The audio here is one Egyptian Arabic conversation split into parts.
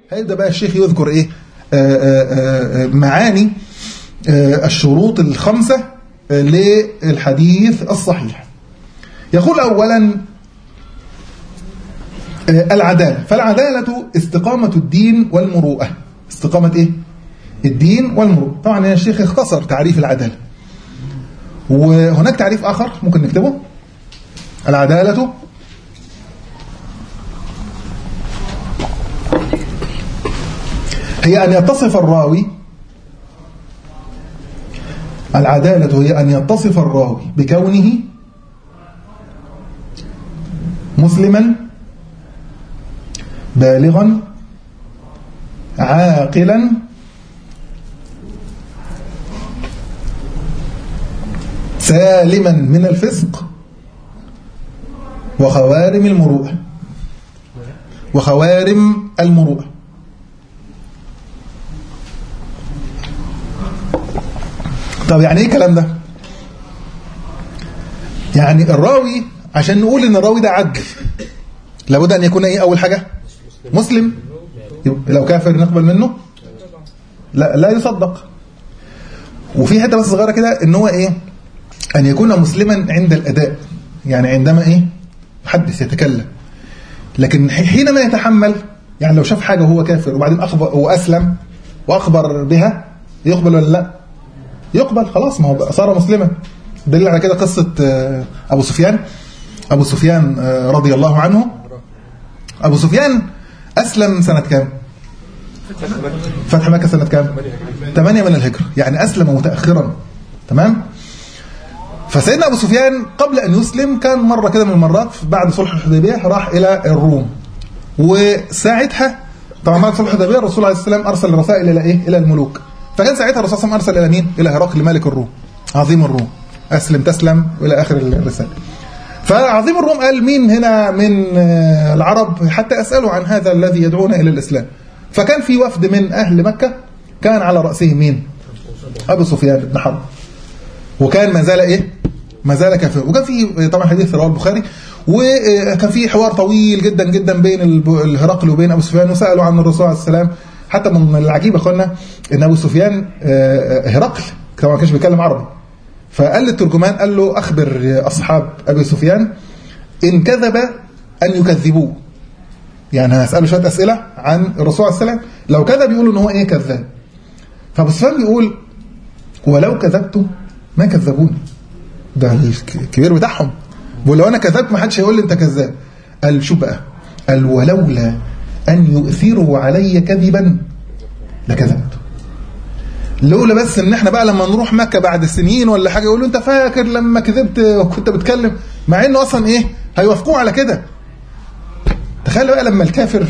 هيبدا بقى الشيخ يذكر ايه آآ آآ معاني آآ الشروط الخمسه للحديث الصحيح يقول اولا العداله فالعداله استقامه الدين والمروءه استقامه ايه الدين والمروءه طبعا الشيخ اختصر تعريف العداله وهناك تعريف اخر ممكن نكتبه العداله هي أن يتصف الراوي العدالة هي أن يتصف الراوي بكونه مسلما بالغا عاقلا سالما من الفسق وخوارم المروءة وخوارم المروءة طب يعني ايه الكلام ده يعني الراوي عشان نقول ان الراوي ده عدل لابد ان يكون ايه اول حاجه مسلم لو كافر نقبل منه لا لا يصدق وفي حته بس صغيره كده ان هو ايه ان يكون مسلما عند الاداء يعني عندما ايه يحدث يتكلم لكن حينما يتحمل يعني لو شاف حاجه وهو كافر وبعدين اخبر واسلم واخبر بها يقبل ولا لا يقبل خلاص ما هو صار مسلما دليل على كده قصة أبو سفيان أبو سفيان رضي الله عنه أبو سفيان أسلم سنة كام فتح مكة سنة كام 8 من الهجرة يعني أسلم متأخرا تمام فسيدنا أبو سفيان قبل أن يسلم كان مرة كده من المرات بعد صلح الحديبية راح إلى الروم وساعتها طبعا بعد صلح الحديبية الرسول عليه السلام أرسل رسائل إلى إيه إلى الملوك فكان ساعتها الرسول صلى الله عليه وسلم أرسل إلى مين إلى هرقل ملك الروم عظيم الروم أسلم تسلم إلى آخر الرسالة فعظيم الروم قال مين هنا من العرب حتى أسأله عن هذا الذي يدعونا إلى الإسلام فكان في وفد من أهل مكة كان على رأسه مين أبو سفيان بن حرب وكان ما زال إيه ما زال كافر وكان في طبعا حديث رواه البخاري وكان في حوار طويل جدا جدا بين الهرقل وبين أبو سفيان وسألوا عن الرسول عليه السلام حتى من العجيب يا اخوانا ان ابو سفيان هرقل طبعا ما كانش بيتكلم عربي فقال للترجمان قال له اخبر اصحاب ابي سفيان ان كذب ان يكذبوه يعني هساله شويه اسئله عن الرسول عليه السلام لو كذب يقولوا ان هو ايه كذاب فابو سفيان بيقول ولو كذبت ما كذبوني ده الكبير بتاعهم بيقول لو انا كذبت ما حدش هيقول لي انت كذاب قال شو بقى قال ولولا أن يؤثروا علي كذبا لكذبت لولا بس ان احنا بقى لما نروح مكة بعد سنين ولا حاجة يقولوا انت فاكر لما كذبت وكنت بتكلم مع انه اصلا ايه هيوافقوه على كده تخيل بقى لما الكافر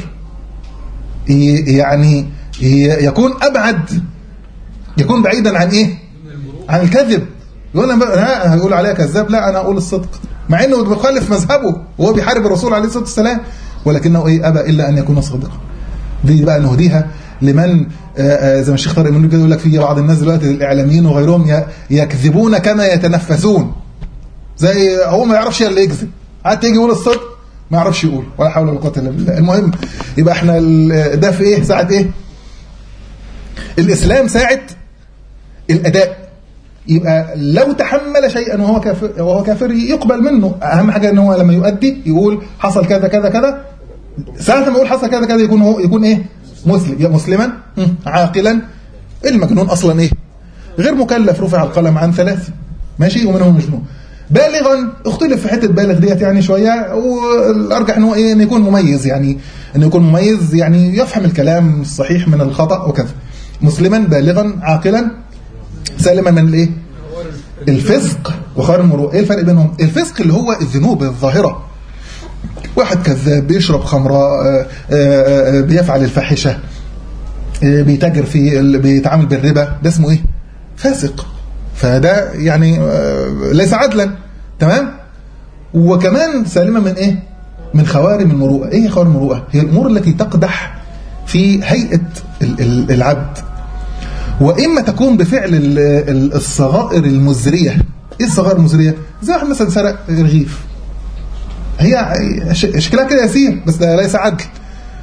يعني يكون ابعد يكون بعيدا عن ايه عن الكذب يقول انا هيقول عليا كذاب لا انا اقول الصدق مع انه بيخالف مذهبه وهو بيحارب الرسول عليه الصلاه والسلام ولكنه ايه ابى الا ان يكون صادقا دي بقى نهديها لمن زي ما الشيخ طارق منه كده يقول لك في بعض الناس دلوقتي الاعلاميين وغيرهم يكذبون كما يتنفسون زي هو ما يعرفش اللي يكذب حتى يجي يقول الصدق ما يعرفش يقول ولا حول ولا قوه الا بالله المهم يبقى احنا ده في ايه ساعه ايه الاسلام ساعه الاداء يبقى لو تحمل شيئا وهو كافر وهو كافر يقبل منه اهم حاجه ان هو لما يؤدي يقول حصل كذا كذا كذا ساعه ما يقول حصل كذا كذا يكون هو يكون ايه مسلم يا مسلما عاقلا المجنون اصلا ايه غير مكلف رفع القلم عن ثلاث ماشي ومنهم مجنون بالغا اختلف في حته بالغ ديت يعني شويه والارجح ان هو ايه ان يكون مميز يعني ان يكون مميز يعني يفهم الكلام الصحيح من الخطا وكذا مسلما بالغا عاقلا سالما من الايه الفسق وخير المروءه ايه الفرق بينهم الفسق اللي هو الذنوب الظاهره واحد كذاب بيشرب خمره بيفعل الفاحشه بيتاجر في بيتعامل بالربا ده اسمه ايه فاسق فده يعني ليس عدلا تمام وكمان سالمه من ايه من خوارم المروءه ايه خوارم المروءه هي الامور التي تقدح في هيئه العبد واما تكون بفعل الصغائر المزريه ايه الصغائر المزريه زي واحد مثلا سرق رغيف هي شكلها كده يسير بس ده ليس عدل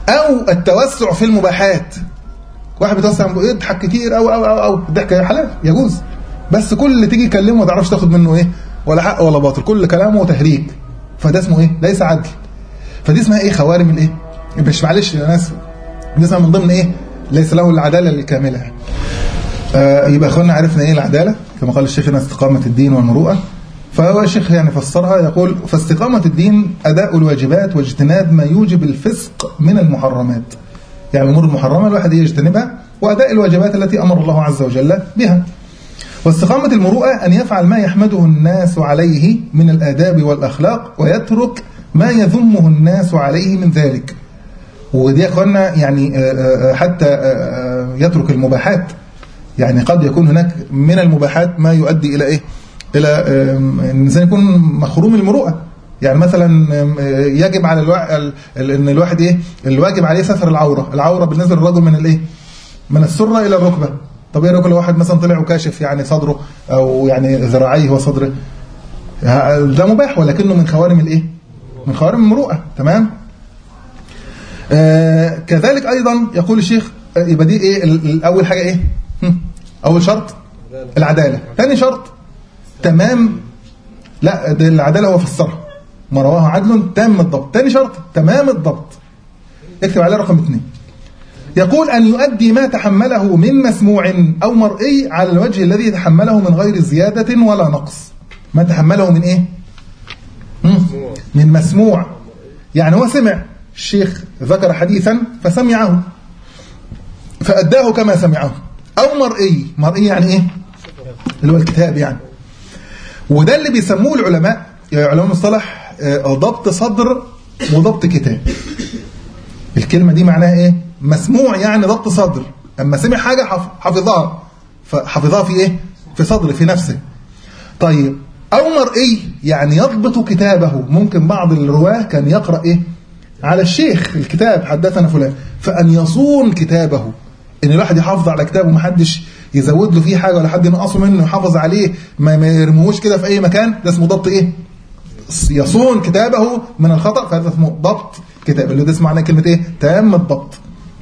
او التوسع في المباحات واحد بيتوسع يضحك كتير او او او او الضحك حلال يجوز بس كل اللي تيجي يكلمه ما تعرفش تاخد منه ايه ولا حق ولا باطل كل كلامه تهريج فده اسمه ايه ليس عدل فدي اسمها ايه خوارم الايه مش معلش يا ناس دي اسمها من ضمن ايه ليس له العداله الكامله يعني. آه يبقى اخوانا عرفنا ايه العداله كما قال الشيخ هنا استقامه الدين والمروءه فهو الشيخ يعني فسرها يقول فاستقامه الدين اداء الواجبات واجتناب ما يوجب الفسق من المحرمات يعني الامور المحرمه الواحد يجتنبها واداء الواجبات التي امر الله عز وجل بها واستقامة المروءة أن يفعل ما يحمده الناس عليه من الآداب والأخلاق ويترك ما يذمه الناس عليه من ذلك ودي يا أخوانا يعني حتى يترك المباحات يعني قد يكون هناك من المباحات ما يؤدي إلى إيه إلى الإنسان يكون مخروم المروءة يعني مثلا يجب على الوا... ان الواحد ايه الواجب عليه ستر العوره العوره بالنسبه للرجل من الايه من السره الى الركبه طب ايه لو واحد مثلا طلع وكاشف يعني صدره او يعني ذراعيه وصدره ده مباح ولكنه من خوارم الايه من خوارم المروءه تمام آه كذلك ايضا يقول الشيخ يبقى دي ايه اول حاجه ايه اول شرط العداله ثاني شرط تمام لا ده العداله هو فسرها ما رواه عدل تام الضبط ثاني شرط تمام الضبط اكتب عليه رقم اثنين يقول أن يؤدي ما تحمله من مسموع أو مرئي على الوجه الذي يتحمله من غير زيادة ولا نقص ما تحمله من إيه؟ من مسموع يعني هو سمع الشيخ ذكر حديثا فسمعه فأداه كما سمعه أو مرئي مرئي يعني إيه؟ اللي هو الكتاب يعني وده اللي بيسموه العلماء علماء المصطلح ضبط صدر وضبط كتاب الكلمة دي معناها إيه؟ مسموع يعني ضبط صدر اما سمع حاجه حفظها فحفظها في ايه في صدره في نفسه طيب او مرئي يعني يضبط كتابه ممكن بعض الرواه كان يقرا ايه على الشيخ الكتاب حدثنا فلان فان يصون كتابه ان الواحد يحافظ على كتابه ومحدش يزود له فيه حاجه ولا حد ينقصه منه يحافظ عليه ما يرموهوش كده في اي مكان ده اسمه ضبط ايه يصون كتابه من الخطا فهذا اسمه ضبط كتاب اللي ده اسمه معناه كلمه ايه تام الضبط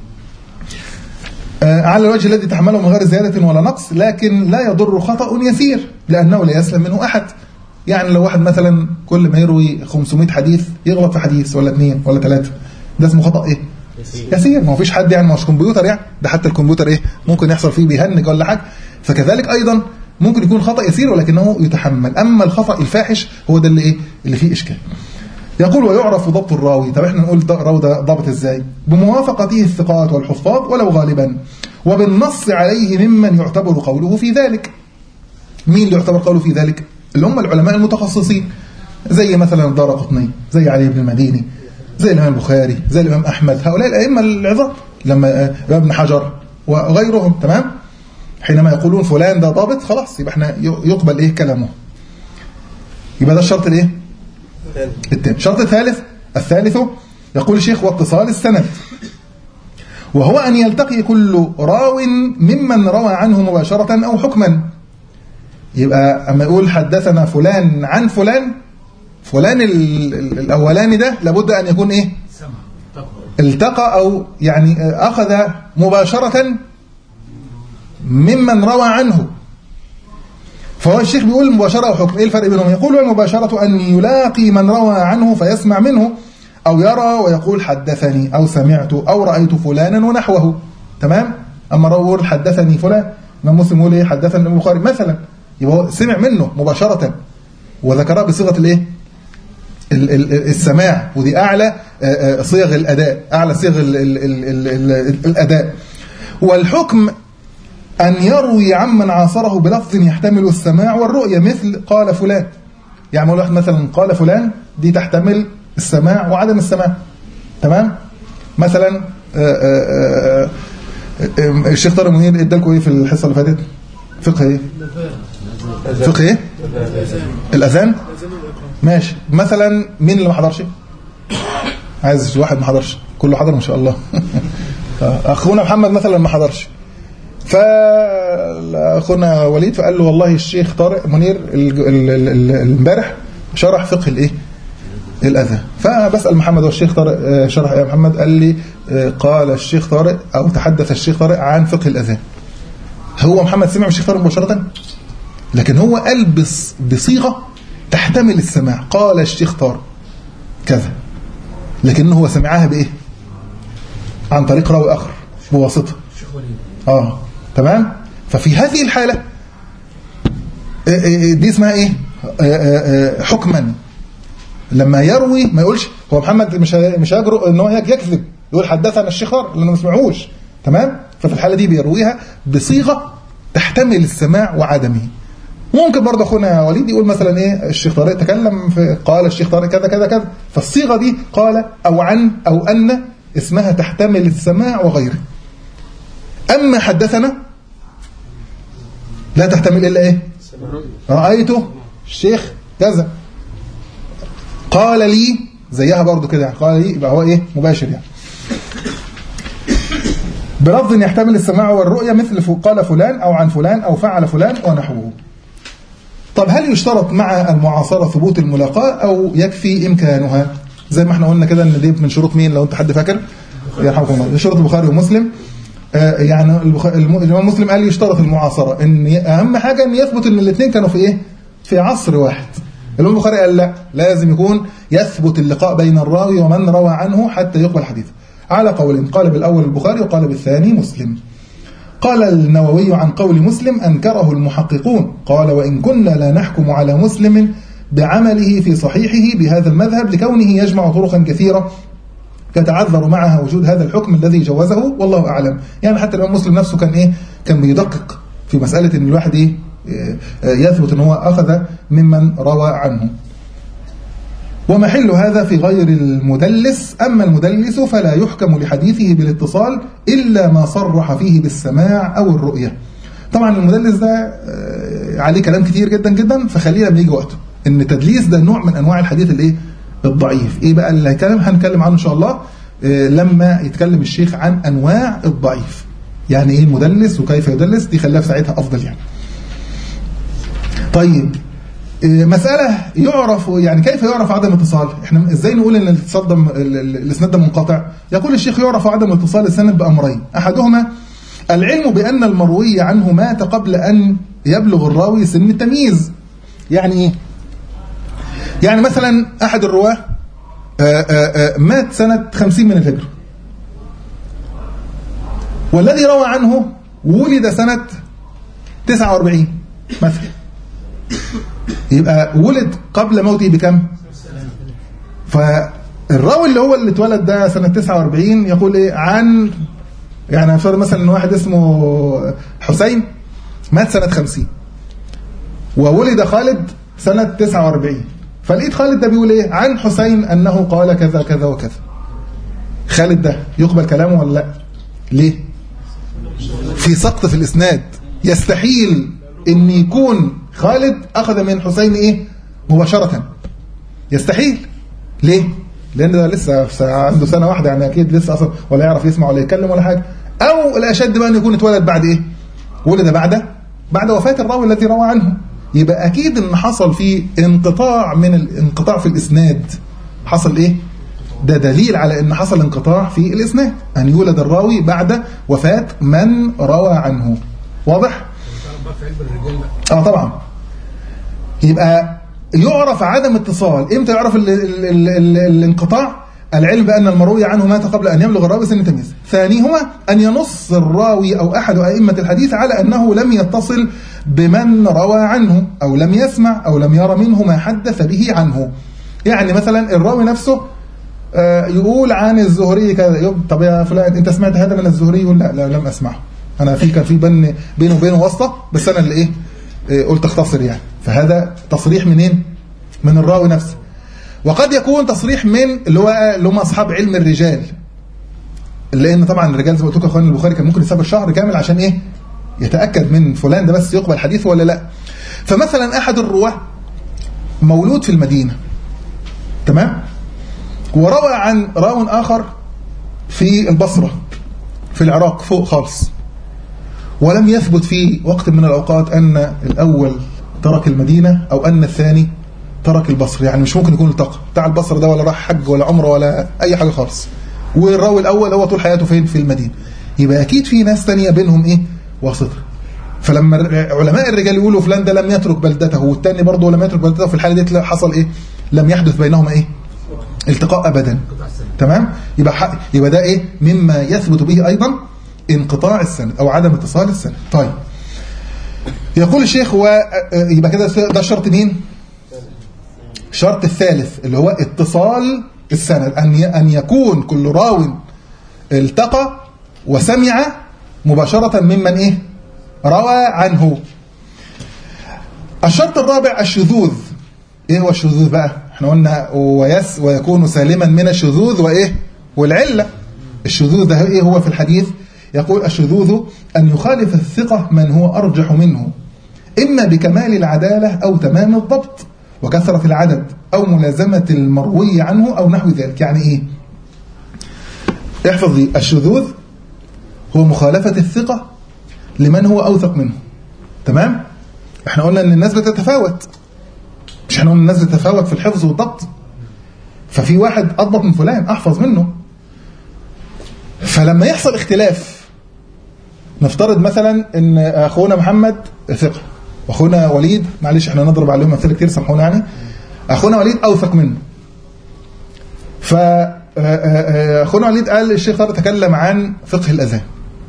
على الوجه الذي تحمله من غير زيادة ولا نقص لكن لا يضر خطأ يسير لأنه لا يسلم منه أحد يعني لو واحد مثلا كل ما يروي 500 حديث يغلط في حديث ولا اثنين ولا ثلاثة ده اسمه خطأ ايه يسير ما فيش حد يعني مش كمبيوتر يعني ده حتى الكمبيوتر ايه ممكن يحصل فيه بيهنج ولا حاجة فكذلك أيضا ممكن يكون خطأ يسير ولكنه يتحمل أما الخطأ الفاحش هو ده اللي ايه اللي فيه إشكال يقول ويعرف ضبط الراوي طب احنا نقول الراوي ده ضبط ازاي بموافقته الثقات والحفاظ ولو غالبا وبالنص عليه ممن يعتبر قوله في ذلك مين اللي يعتبر قوله في ذلك اللي هم العلماء المتخصصين زي مثلا الدار قطني زي علي بن المديني زي الإمام البخاري زي الإمام أحمد هؤلاء الأئمة العظام لما ابن حجر وغيرهم تمام حينما يقولون فلان ده ضابط خلاص يبقى احنا يقبل ايه كلامه يبقى ده الشرط الايه التاني الشرط الثالث الثالث يقول الشيخ واتصال السند وهو أن يلتقي كل راو ممن روى عنه مباشرة أو حكما يبقى أما يقول حدثنا فلان عن فلان فلان الأولاني ده لابد أن يكون إيه التقى أو يعني أخذ مباشرة ممن روى عنه فهو الشيخ بيقول مباشرة وحكم إيه الفرق بينهم يقول المباشرة أن يلاقي من روى عنه فيسمع منه أو يرى ويقول حدثني أو سمعت أو رأيت فلانا ونحوه تمام أما يقول حدثني فلان ما مسلم يقول إيه حدثني البخاري مثلا يبقى هو سمع منه مباشرة وذكرها بصيغة الإيه السماع ودي أعلى صيغ الأداء أعلى صيغ الأداء والحكم أن يروي عمن عاصره بلفظ يحتمل السماع والرؤية مثل قال فلان يعني واحد مثلا قال فلان دي تحتمل السماع وعدم السماع تمام مثلا آآ آآ الشيخ طارق منير ادالكم ايه في الحصه اللي فاتت فقه ايه فقه ايه الاذان ماشي مثلا مين اللي ما حضرش عايز واحد ما حضرش كله حضر ما شاء الله اخونا محمد مثلا ما حضرش فاخونا وليد فقال له والله الشيخ طارق منير امبارح شرح فقه الايه الأذى فبسأل محمد والشيخ طارق آه، شرح يا محمد قال لي آه، قال الشيخ طارق أو تحدث الشيخ طارق عن فقه الأذان هو محمد سمع من الشيخ طارق مباشرة لكن هو قال بص- بصيغة تحتمل السماع قال الشيخ طارق كذا لكنه هو سمعها بإيه عن طريق راوي آخر بواسطة اه تمام ففي هذه الحالة آه، آه، دي اسمها ايه آه، آه، آه، حكما لما يروي ما يقولش هو محمد مش ه- مش هيجرؤ ان هو يكذب يقول حدثنا الشيخار لانه ما سمعوش تمام ففي الحاله دي بيرويها بصيغه تحتمل السماع وعدمه ممكن برضه اخونا وليد يقول مثلا ايه الشيخ طارق تكلم في قال الشيخ طارق كذا كذا كذا فالصيغه دي قال او عن او ان اسمها تحتمل السماع وغيره اما حدثنا لا تحتمل الا ايه رايته الشيخ كذا قال لي زيها برضو كده قال لي يبقى هو ايه مباشر يعني بلفظ يحتمل السماع والرؤية مثل ف- قال فلان أو عن فلان أو فعل فلان ونحوه طب هل يشترط مع المعاصرة ثبوت الملاقاة أو يكفي إمكانها زي ما احنا قلنا كده ان دي من شروط مين لو انت حد فاكر يرحمكم الله دي شروط البخاري ومسلم آه يعني البخ- الم- الإمام مسلم قال يشترط المعاصرة ان ي- أهم حاجة ان يثبت ان الاثنين كانوا في ايه في عصر واحد الإمام البخاري قال لا لازم يكون يثبت اللقاء بين الراوي ومن روى عنه حتى يقبل حديثه على قولين قال بالأول البخاري وقال بالثاني مسلم قال النووي عن قول مسلم أنكره المحققون قال وإن كنا لا نحكم على مسلم بعمله في صحيحه بهذا المذهب لكونه يجمع طرقا كثيرة تتعذر معها وجود هذا الحكم الذي جوزه والله أعلم يعني حتى الإمام مسلم نفسه كان إيه كان بيدقق في مسألة إن الواحد إيه آه، يثبت أن هو أخذ ممن روى عنه ومحل هذا في غير المدلس أما المدلس فلا يحكم لحديثه بالاتصال إلا ما صرح فيه بالسماع أو الرؤية طبعا المدلس ده آه، عليه كلام كتير جدا جدا فخلينا لما يجي وقته ان تدليس ده نوع من انواع الحديث الايه الضعيف ايه بقى اللي هيتكلم هنتكلم عنه ان شاء الله آه، لما يتكلم الشيخ عن انواع الضعيف يعني ايه المدلس وكيف يدلس دي خليها في ساعتها افضل يعني طيب إيه، مسألة يعرف يعني كيف يعرف عدم اتصال احنا ازاي نقول ان الاتصال ده ال- ال- الاسناد ده منقطع يقول الشيخ يعرف عدم اتصال السند بأمرين احدهما العلم بأن المروي عنه مات قبل أن يبلغ الراوي سن التمييز يعني ايه يعني مثلا احد الرواه آه، آه، آه، مات سنة 50 من الهجرة والذي روى عنه ولد سنة 49 مثلا يبقى ولد قبل موته بكم فالراوي اللي هو اللي اتولد ده سنة 49 يقول ايه عن يعني نفترض مثلا ان واحد اسمه حسين مات سنة 50 وولد خالد سنة 49 فلقيت خالد ده بيقول ايه عن حسين انه قال كذا كذا وكذا خالد ده يقبل كلامه ولا لا ليه في سقط في الاسناد يستحيل ان يكون خالد اخذ من حسين ايه مباشرة يستحيل ليه لان ده لسه في سنة- عنده سنة واحدة يعني اكيد لسه اصلا ولا يعرف يسمع ولا يتكلم ولا حاجة او الاشد بقى ان يكون اتولد بعد ايه ولد بعد بعد وفاة الراوي الذي روى عنه يبقى اكيد ان حصل فيه انقطاع من الانقطاع في الاسناد حصل ايه ده دليل على ان حصل انقطاع في الاسناد ان يولد الراوي بعد وفاة من روى عنه واضح اه طبعا يبقى يعرف عدم اتصال امتى يعرف ال ال ال ال الانقطاع العلم بأن المروي عنه مات قبل أن يبلغ الراوي سن تمييز ثانيهما أن ينص الراوي أو أحد أئمة الحديث على أنه لم يتصل بمن روى عنه أو لم يسمع أو لم يرى منه ما حدث به عنه يعني مثلا الراوي نفسه آه، يقول عن الزهري كذا يقول طب يا فلان انت سمعت هذا من الزهري يقول لا لا لم اسمعه انا في كان في بين بينه وبينه واسطه بس انا اللي ايه آه، قلت اختصر يعني فهذا تصريح منين من الراوي نفسه وقد يكون تصريح من اللي هو اللي هم اصحاب علم الرجال لان طبعا الرجال زي ما قلت لكم يا اخوان البخاري كان ممكن يسافر شهر كامل عشان ايه يتاكد من فلان ده بس يقبل حديثه ولا لا فمثلا احد الرواه مولود في المدينه تمام وروى عن راو آخر في البصرة في العراق فوق خالص ولم يثبت في وقت من الأوقات أن الأول ترك المدينة أو أن الثاني ترك البصر يعني مش ممكن يكون التقى بتاع البصر ده ولا راح حج ولا عمره ولا اي حاجه خالص والراوي الاول هو طول حياته فين في المدينه يبقى اكيد في ناس تانية بينهم ايه واسطه فلما علماء الرجال يقولوا فلان ده لم يترك بلدته والتاني برضه لم يترك بلدته في الحاله دي حصل ايه لم يحدث بينهما ايه التقاء ابدا تمام يبقى حق يبقى ده ايه مما يثبت به ايضا انقطاع السند او عدم اتصال السند طيب يقول الشيخ و يبقى كده ده شرط مين الشرط الثالث اللي هو اتصال السند ان ان يكون كل راو التقى وسمع مباشرة ممن ايه روى عنه الشرط الرابع الشذوذ ايه هو الشذوذ بقى احنا قلنا ويس ويكون سالما من الشذوذ وايه والعله الشذوذ ده ايه هو في الحديث يقول الشذوذ ان يخالف الثقه من هو ارجح منه اما بكمال العداله او تمام الضبط وكثره العدد او ملازمه المروي عنه او نحو ذلك يعني ايه احفظ دي الشذوذ هو مخالفه الثقه لمن هو اوثق منه تمام احنا قلنا ان الناس بتتفاوت مش احنا قلنا الناس بتتفاوت في الحفظ والضبط ففي واحد اضبط من فلان احفظ منه فلما يحصل اختلاف نفترض مثلا ان اخونا محمد ثقه واخونا وليد معلش احنا نضرب عليهم امثله كتير سامحونا يعني اخونا وليد اوثق منه ف اخونا وليد قال الشيخ طارق تكلم عن فقه الاذان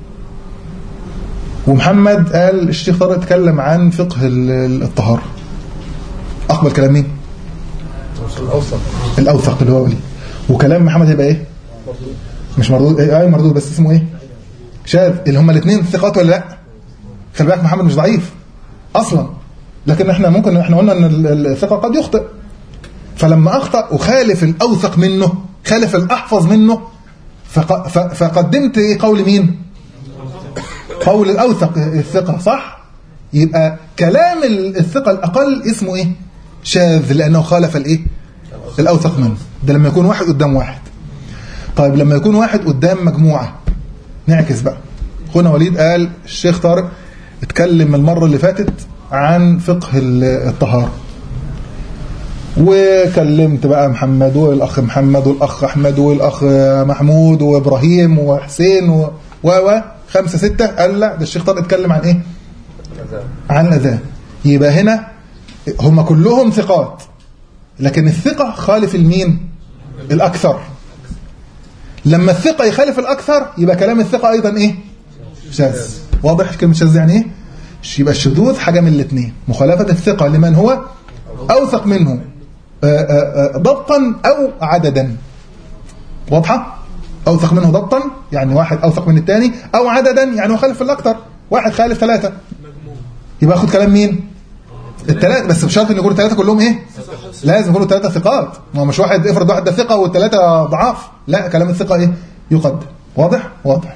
ومحمد قال الشيخ طارق تكلم عن فقه الطهاره اقبل كلام مين الاوثق الاوثق اللي هو وليد وكلام محمد هيبقى ايه مش مردود ايه آه مردود بس اسمه ايه شاذ اللي هم الاثنين ثقات ولا لا خلي بالك محمد مش ضعيف اصلا لكن احنا ممكن احنا قلنا ان الثقه قد يخطئ فلما اخطا وخالف الاوثق منه خالف الاحفظ منه فق... ف... فقدمت ايه قول مين قول الاوثق الثقه صح يبقى كلام الثقه الاقل اسمه ايه شاذ لانه خالف الايه الاوثق منه ده لما يكون واحد قدام واحد طيب لما يكون واحد قدام مجموعه نعكس بقى اخونا وليد قال الشيخ طارق اتكلم المره اللي فاتت عن فقه الطهاره وكلمت بقى محمد والاخ محمد والاخ احمد والاخ محمود وابراهيم وحسين و و خمسه سته قال لا ده الشيخ طارق اتكلم عن ايه؟ عن الاذان يبقى هنا هم كلهم ثقات لكن الثقه خالف المين؟ الاكثر لما الثقه يخالف الاكثر يبقى كلام الثقه ايضا ايه؟ شاذ واضح كلمه شاذ يعني ايه؟ يبقى الشذوذ حاجه من الاثنين مخالفه الثقه لمن هو اوثق منه ضبطا او عددا واضحه اوثق منه ضبطا يعني واحد اوثق من الثاني او عددا يعني مخالف الاكثر واحد خالف ثلاثه يبقى اخد كلام مين الثلاثه بس بشرط ان يكونوا الثلاثه كلهم ايه لازم يكونوا الثلاثه ثقات ما مش واحد افرض واحد ده ثقه والثلاثه ضعاف لا كلام الثقه ايه يقدم واضح واضح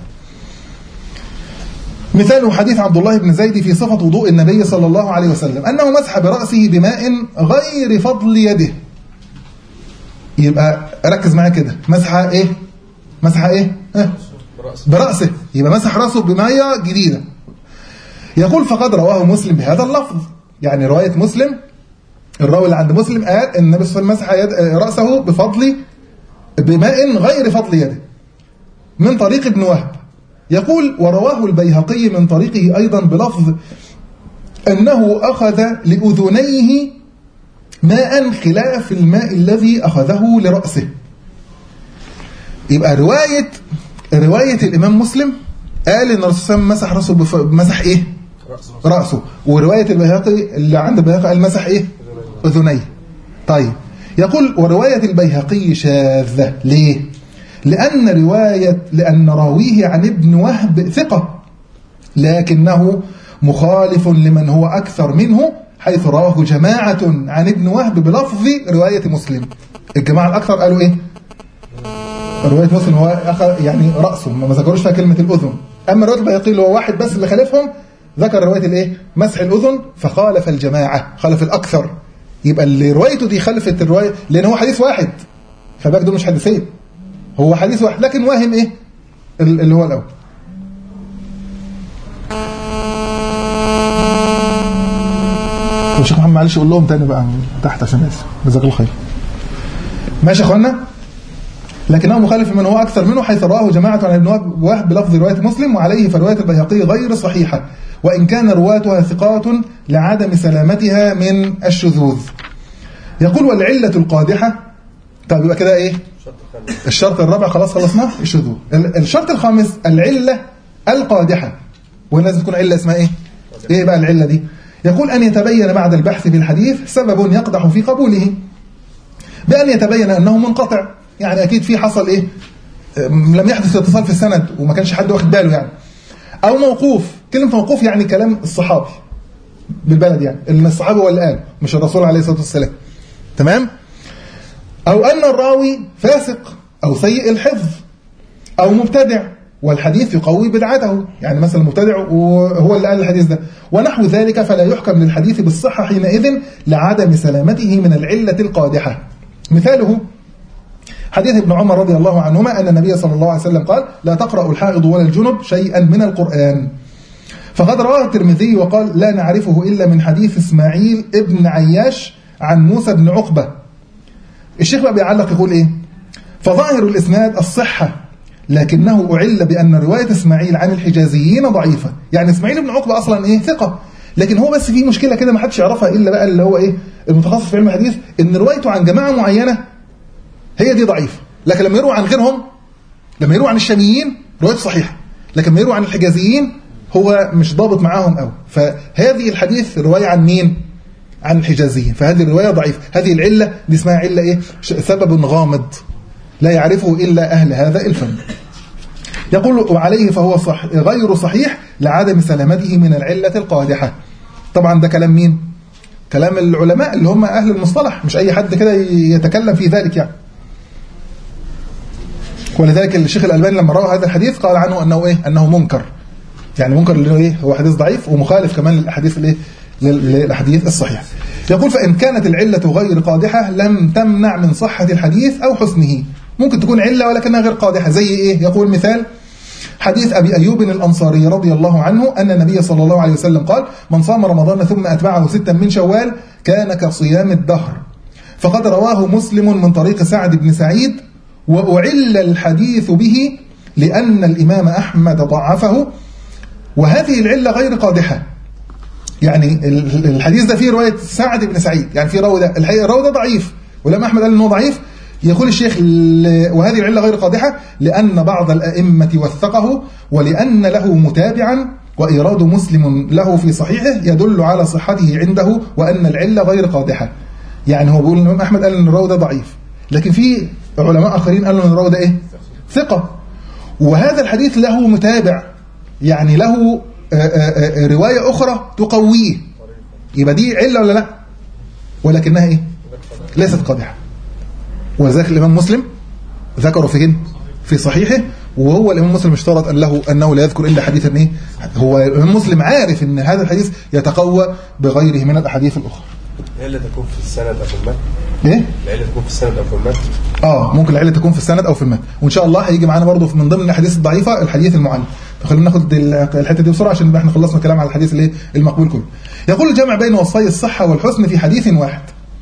مثال حديث عبد الله بن زيد في صفة وضوء النبي صلى الله عليه وسلم أنه مسح برأسه بماء غير فضل يده يبقى ركز معايا كده مسح ايه مسح ايه اه برأسه يبقى مسح رأسه بمية جديدة يقول فقد رواه مسلم بهذا اللفظ يعني رواية مسلم الراوي اللي عند مسلم قال ان النبي صلى الله عليه وسلم مسح يد رأسه بفضل بماء غير فضل يده من طريق ابن وهب يقول ورواه البيهقي من طريقه أيضا بلفظ أنه أخذ لأذنيه ماء خلاف الماء الذي أخذه لرأسه يبقى رواية رواية الإمام مسلم قال إن الرسول صلى الله عليه وسلم مسح رأسه بف... مسح إيه؟ رأسه ورواية البيهقي اللي عند البيهقي قال مسح إيه؟ أذنيه طيب يقول ورواية البيهقي شاذة ليه؟ لأن رواية لأن راويه عن ابن وهب ثقة لكنه مخالف لمن هو أكثر منه حيث رواه جماعة عن ابن وهب بلفظ رواية مسلم الجماعة الأكثر قالوا إيه رواية مسلم هو أخذ يعني رأسه ما ذكروش فيها كلمة الأذن أما رواية البيهقي اللي هو واحد بس اللي خالفهم ذكر رواية الإيه مسح الأذن فخالف الجماعة خالف الأكثر يبقى اللي روايته دي خلفت الرواية لأن هو حديث واحد فباك دول مش حديثين هو حديث واحد لكن واهم ايه اللي هو الاول يا شيخ محمد معلش قول لهم تاني بقى من تحت عشان اسف جزاك الله خير ماشي يا اخوانا لكنه مخالف من هو اكثر منه حيث رواه جماعه عن ابن وهب بلفظ روايه مسلم وعليه فروايه البيهقي غير صحيحه وان كان رواتها ثقات لعدم سلامتها من الشذوذ يقول والعله القادحه طب يبقى كده ايه الشرط الرابع خلاص خلصناه الشذوذ ال- الشرط الخامس العله القادحه والناس تكون عله اسمها ايه ايه بقى العله دي يقول ان يتبين بعد البحث في الحديث سبب يقدح في قبوله بأن يتبين أنه منقطع يعني أكيد في حصل إيه أم، لم يحدث اتصال في السند وما كانش حد واخد باله يعني أو موقوف كلمة موقوف يعني كلام الصحابي بالبلد يعني إن الصحابي هو اللي قال مش الرسول عليه الصلاة والسلام تمام أو أن الراوي فاسق أو سيء الحفظ أو مبتدع والحديث يقوي بدعته يعني مثلا مبتدع وهو اللي قال الحديث ده ونحو ذلك فلا يحكم للحديث بالصحة حينئذ لعدم سلامته من العلة القادحة مثاله حديث ابن عمر رضي الله عنهما أن النبي صلى الله عليه وسلم قال لا تقرأ الحائض ولا الجنب شيئا من القرآن فقد رواه الترمذي وقال لا نعرفه إلا من حديث إسماعيل ابن عياش عن موسى بن عقبة الشيخ بقى بيعلق يقول إيه فظاهر الإسناد الصحة لكنه أعل بأن رواية إسماعيل عن الحجازيين ضعيفة يعني إسماعيل بن عقبة أصلا إيه ثقة لكن هو بس في مشكلة كده ما حدش يعرفها إلا بقى اللي هو إيه المتخصص في علم الحديث إن روايته عن جماعة معينة هي دي ضعيفة لكن لما يروى عن غيرهم لما يروى عن الشاميين روايته صحيحة لكن لما يروى عن الحجازيين هو مش ضابط معاهم قوي فهذه الحديث رواية عن مين عن الحجازيين فهذه الرواية ضعيفة هذه العلة دي اسمها علة إيه ش- سبب غامض لا يعرفه إلا أهل هذا الفن يقول وعليه فهو صح غير صحيح لعدم سلامته من العلة القادحة طبعا ده كلام مين كلام العلماء اللي هم أهل المصطلح مش أي حد كده يتكلم في ذلك يعني ولذلك الشيخ الألباني لما روى هذا الحديث قال عنه أنه إيه أنه منكر يعني منكر اللي هو إيه هو حديث ضعيف ومخالف كمان للأحاديث الإيه لل- للأحاديث الصحيحة يقول فإن كانت العلة غير قادحة لم تمنع من صحة الحديث أو حسنه ممكن تكون علة ولكنها غير قادحة زي إيه يقول مثال حديث أبي أيوب الأنصاري رضي الله عنه أن النبي صلى الله عليه وسلم قال من صام رمضان ثم أتبعه ستا من شوال كان كصيام الدهر فقد رواه مسلم من طريق سعد بن سعيد وأعل الحديث به لأن الإمام أحمد ضعفه وهذه العلة غير قادحة يعني ال- الحديث ده فيه رواية سعد بن سعيد يعني فيه راوي ده الحقيقة الراوي ده ضعيف ولما أحمد قال إنه ضعيف يقول الشيخ ل- وهذه العلة غير قادحة لأن بعض الأئمة وثقه ولأن له متابعا وإيراد مسلم له في صحيحه يدل على صحته عنده وأن العلة غير قادحة يعني هو بيقول الإمام أحمد قال إن الراوي ده ضعيف لكن في علماء آخرين قالوا إن الراوي ده إيه ثقة وهذا الحديث له متابع يعني له آه، آه، آه، رواية أخرى تقويه يبقى دي علة ولا لا ولكنها إيه ليست قادحة ولذلك الإمام مسلم ذكره فين في صحيحه وهو الإمام مسلم اشترط أن له أنه لا يذكر إلا حديثا إيه هو الإمام مسلم عارف أن هذا الحديث يتقوى بغيره من الأحاديث الأخرى العلة تكون في السند أو في المتن إيه؟ العلة تكون في السند أو في المتن اه ممكن العله تكون في السند او في المتن وان شاء الله هيجي معانا برضه من ضمن الاحاديث الضعيفه الحديث المعلم فخلينا ناخد ال- الحته دي بسرعه عشان نبقى احنا خلصنا الكلام على الحديث الايه المقبول كله يقول الجمع بين وصفي الصحه والحسن في حديث واحد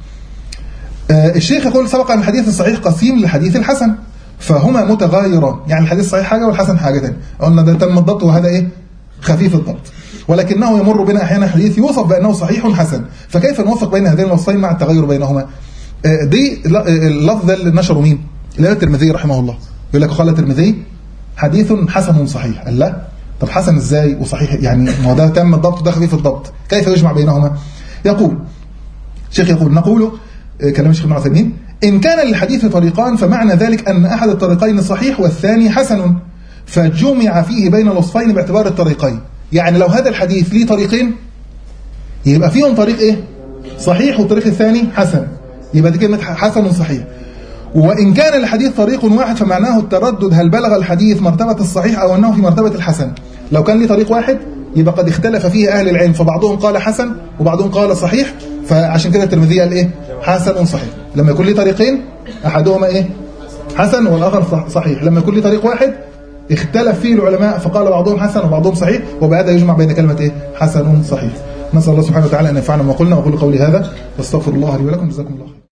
آه الشيخ يقول سبق ان الحديث الصحيح قسيم للحديث الحسن فهما متغايران يعني الحديث الصحيح حاجه والحسن حاجه ثانيه قلنا ده تم الضبط وهذا ايه خفيف الضبط ولكنه يمر بنا احيانا حديث يوصف بانه صحيح حسن فكيف نوفق بين هذين الوصفين مع التغير بينهما آه، دي ل- آه، اللفظ ده اللي نشره مين الامام الترمذي رحمه الله يقول لك قال الترمذي حديث حسن صحيح قال لا طب حسن ازاي وصحيح يعني ما هو ده تم الضبط وده خفيف الضبط كيف يجمع بينهما يقول شيخ يقول نقول آه، كلام الشيخ ابن عثيمين إن كان للحديث طريقان فمعنى ذلك أن أحد الطريقين صحيح والثاني حسن فجمع فيه بين الوصفين باعتبار الطريقين يعني لو هذا الحديث ليه طريقين يبقى فيهم طريق إيه صحيح والطريق الثاني حسن يبقى دي كلمة حسن صحيح وإن كان الحديث طريق واحد فمعناه التردد هل بلغ الحديث مرتبة الصحيح أو أنه في مرتبة الحسن لو كان لي طريق واحد يبقى قد اختلف فيه أهل العلم فبعضهم قال حسن وبعضهم قال صحيح فعشان كده الترمذي قال إيه حسن صحيح لما يكون لي طريقين أحدهما إيه حسن والآخر صح- صحيح لما يكون لي طريق واحد اختلف فيه العلماء فقال بعضهم حسن وبعضهم صحيح وبهذا يجمع بين كلمة إيه حسن صحيح نسأل الله سبحانه وتعالى أن ينفعنا ما قلنا وأقول قولي هذا واستغفر الله لي ولكم جزاكم الله خير